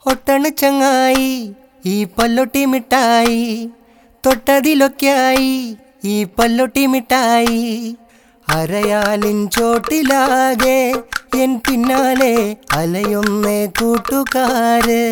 ഒട്ടണ ചങ്ങായി ഈ പല്ലൊട്ടി മിഠായി തൊട്ടതിലൊക്കെയായി ഈ പല്ലൊട്ടി മിഠായി അരയാലിൻ ചോട്ടിലാകെ എൻ പിന്നാലെ അലയൊന്നേ കൂട്ടുകാര്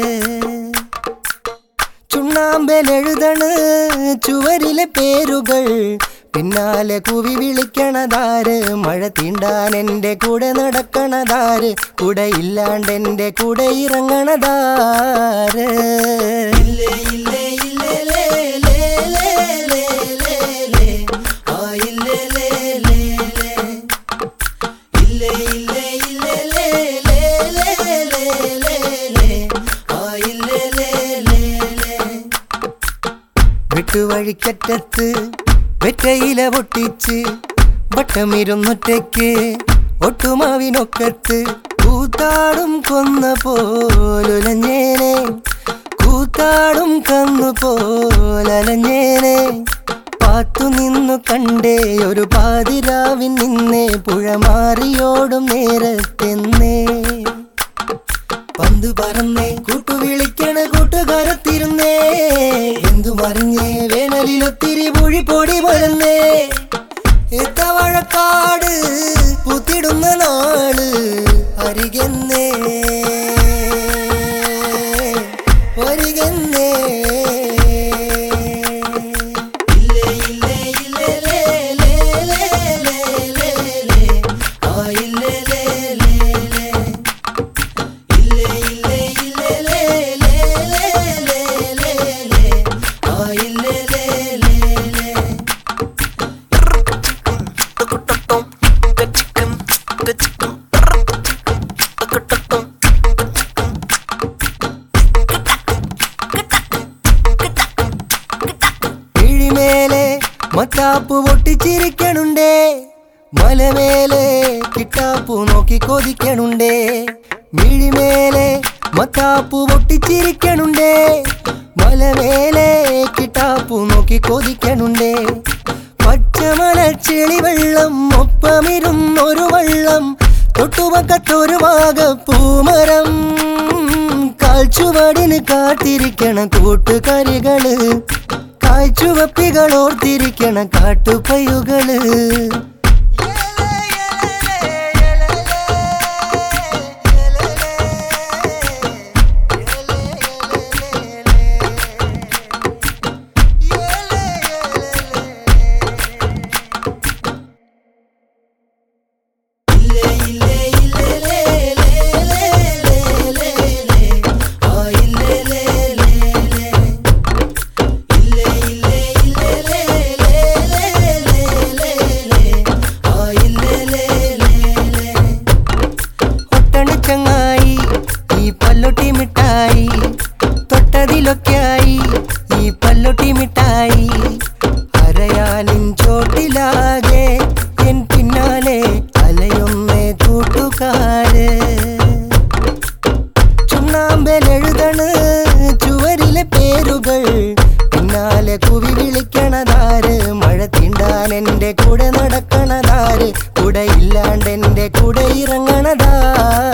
ചുണ്ണാമ്പലെഴുതണ് ചുവരിലെ പേരുകൾ പിന്നാലെ കുവി വിളിക്കണതാര് മഴ തീണ്ടാൻ എൻ്റെ കൂടെ നടക്കണതാര് കൂടെ ഇല്ലാണ്ട് എൻ്റെ കൂടെ ഇറങ്ങണതാര് ഇല്ലേ, ഇല്ലേ, ഇല്ലേ, ലേ, ലേ, ലേ, ലേ, ലേ, ലേ. ആ, ഇല്ലേ, ലേ, ലേ, ലേ. ഇല്ലേ, ഇല്ലേ, ഇല്ലേ, ലേ, ലേ, ലേ, ലേ, ലേ, ലേ. ആ, ഇല്ലേ, ലേ, ലേ, ലേ. വിട്ടുവഴിക്കറ്റത്ത് വെറ്റയില പൊട്ടിച്ച് വട്ടമിരുന്നൊറ്റയ്ക്ക് ഒട്ടുമാവിനൊക്കത്ത് കൂത്താടും കൊന്ന പോലുലഞ്ഞേനെ കൂത്താടും കന്നു പോലലഞ്ഞേനെ പാത്തു നിന്നു കണ്ടേ ഒരു പാതിരാവിൻ നിന്നേ പുഴ മാറിയോടും നേരത്തെന്നേ പന്ത് പറന്നേ കൂട്ടു വിളിക്കണ കൂട്ടുകാരത്തിരുന്നേ എന്തു മറിഞ്ഞേ വേനലിലൊത്തിരി പുഴി പൊടി മറന്നേ എത്തവഴക്കാട് പുത്തിടുന്ന നാള് അരികന്നേ ഒരികന്നേ ഇല്ലേ ഇല്ലേ ഇല്ലേ ലേ ലേ ലേ ലേ ലേ ലേ ആ ഇല്ലേ ലേ ലേ ലേ ഇല്ലേ ഇല്ലേ ഇല്ലേ ലേ ലേ ലേ ലേ ലേ ലേ ആ ഇല്ലേ ലേ ലേ ലേ കിഴിമേലെ മത്താപ്പ് പൊട്ടിച്ചിരിക്കണുണ്ടേ മലമേലെ കിട്ടാപ്പു നോക്കി കൊതിക്കണുണ്ടേ മിഴിമേലെ മത്താപ്പു പൊട്ടിച്ചിരിക്കണുണ്ടേ മലമേലെ കിട്ടാപ്പു നോക്കി കൊതിക്കണുണ്ടേ പച്ചമല ചെളി വെള്ളം ഒപ്പമിരുന്നൊരു വള്ളം തൊട്ടുപക്കത്തൊരു വാഗപ്പൂമരം കാൽച്ചുവടിന് കാത്തിരിക്കണ കൂട്ടുകാരികള് കാഴ്ചുവപ്പികൾ ഓർത്തിരിക്കണ കാട്ടുപയുകള് ഇല്ലേ ഇല്ലേ ഇല്ലേ ലേ ലേ ലേ ലേ ലേ ലേ ആ ഇല്ലേ ലേ ലേ ലേ ഇല്ലേ ഇല്ലേ ഇല്ലേ ലേ ലേ ലേ ലേ ലേ ലേ ആ ഇല്ലേ ലേ ലേ ലേ ഒട്ടണ ചങ്ങായി ഈ പല്ലൊട്ടി മിഠായി തൊട്ടതിലൊക്കെയായി ഈ പല്ലൊട്ടി മിഠായി അരയാലിൻ ചോട്ടിലാകെ എൻ പിന്നാലെ അലയൊന്നേ കൂട്ടുകാര് ചുണ്ണാമ്പലെഴുതണ് ചുവരിലെ പേരുകൾ പിന്നാലെ കുവി വിളിക്കണതാര് മഴ തീണ്ടാൻ എൻ്റെ കൂടെ നടക്കണതാര് കൂടെ ഇല്ലാണ്ട് എൻ്റെ കൂടെ ഇറങ്ങണതാര്